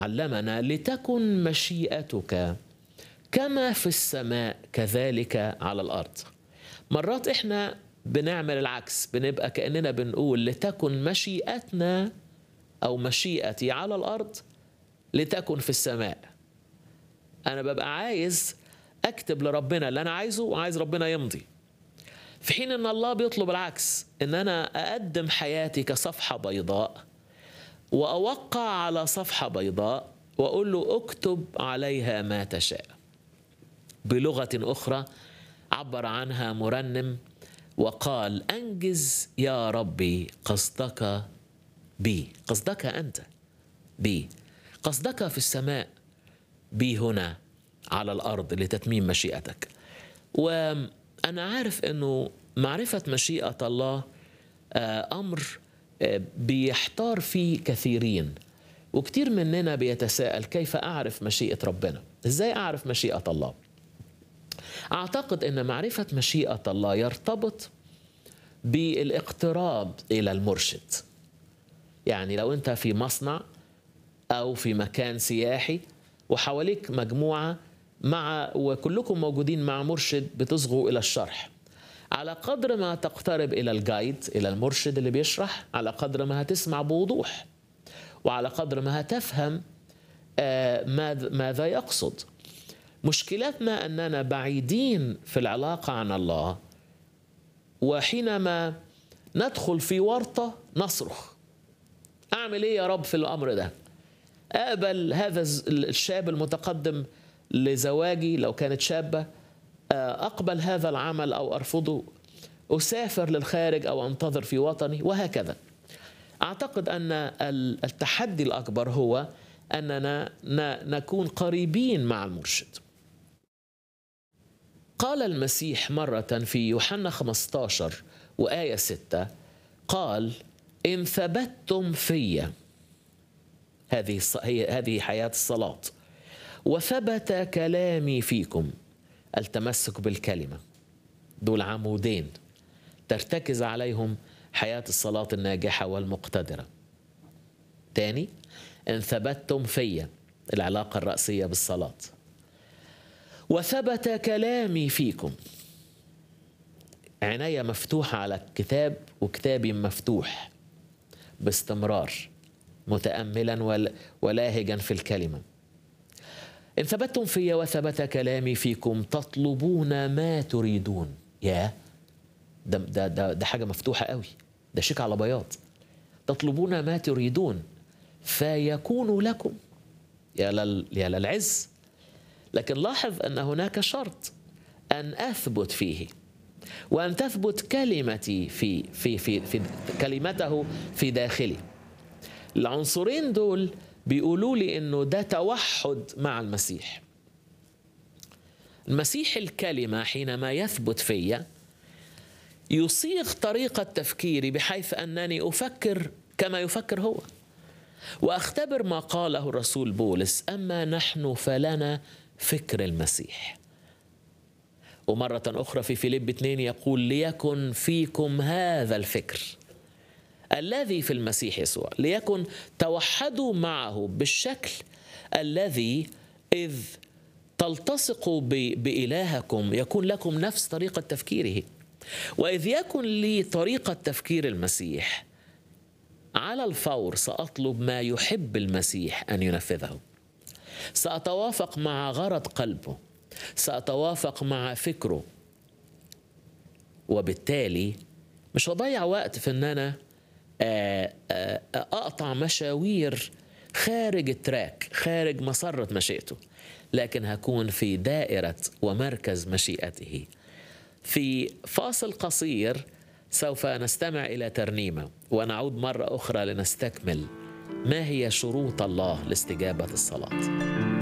علمنا لتكن مشيئتك كما في السماء كذلك على الارض مرات احنا بنعمل العكس بنبقى كاننا بنقول لتكن مشيئتنا او مشيئتي على الارض لتكن في السماء انا ببقى عايز اكتب لربنا اللي انا عايزه وعايز ربنا يمضي في حين ان الله بيطلب العكس ان انا اقدم حياتي كصفحه بيضاء واوقع على صفحه بيضاء واقول له اكتب عليها ما تشاء بلغه اخرى عبر عنها مرنم وقال انجز يا ربي قصدك بي قصدك انت بي قصدك في السماء بي هنا على الارض لتتميم مشيئتك وانا عارف انه معرفه مشيئه الله امر بيحتار فيه كثيرين وكتير مننا بيتساءل كيف اعرف مشيئه ربنا ازاي اعرف مشيئه الله اعتقد ان معرفه مشيئه الله يرتبط بالاقتراب الى المرشد يعني لو انت في مصنع او في مكان سياحي وحواليك مجموعه مع وكلكم موجودين مع مرشد بتصغوا الى الشرح على قدر ما تقترب الى الجايد الى المرشد اللي بيشرح على قدر ما هتسمع بوضوح وعلى قدر ما هتفهم ماذا يقصد مشكلتنا اننا بعيدين في العلاقه عن الله وحينما ندخل في ورطه نصرخ اعمل ايه يا رب في الامر ده اقبل هذا الشاب المتقدم لزواجي لو كانت شابه اقبل هذا العمل او ارفضه اسافر للخارج او انتظر في وطني وهكذا اعتقد ان التحدي الاكبر هو اننا نكون قريبين مع المرشد قال المسيح مره في يوحنا 15 وايه 6 قال ان ثبتتم في هذه هي هذه حياه الصلاه وثبت كلامي فيكم التمسك بالكلمه دول عمودين ترتكز عليهم حياه الصلاه الناجحه والمقتدره تاني ان ثبتتم في العلاقه الراسيه بالصلاه وثبت كلامي فيكم عناية مفتوحة على الكتاب وكتابي مفتوح باستمرار متأملا ولاهجا في الكلمة إن ثبتتم في وثبت كلامي فيكم تطلبون ما تريدون يا ده, ده, ده, ده حاجة مفتوحة قوي ده شيك على بياض تطلبون ما تريدون فيكون لكم يا, لل يا للعز لكن لاحظ أن هناك شرط أن أثبت فيه وأن تثبت كلمتي في في في, في كلمته في داخلي العنصرين دول بيقولوا لي انه ده توحد مع المسيح المسيح الكلمه حينما يثبت فيا يصيغ طريقه تفكيري بحيث انني افكر كما يفكر هو واختبر ما قاله الرسول بولس اما نحن فلنا فكر المسيح ومرة أخرى في فيليب 2 يقول ليكن فيكم هذا الفكر الذي في المسيح يسوع ليكن توحدوا معه بالشكل الذي إذ تلتصقوا بإلهكم يكون لكم نفس طريقة تفكيره وإذ يكن لي طريقة تفكير المسيح على الفور سأطلب ما يحب المسيح أن ينفذه سأتوافق مع غرض قلبه سأتوافق مع فكره وبالتالي مش هضيع وقت في ان انا اقطع مشاوير خارج التراك خارج مسرة مشيئته لكن هكون في دائرة ومركز مشيئته في فاصل قصير سوف نستمع إلى ترنيمة ونعود مرة أخرى لنستكمل ما هي شروط الله لاستجابة الصلاة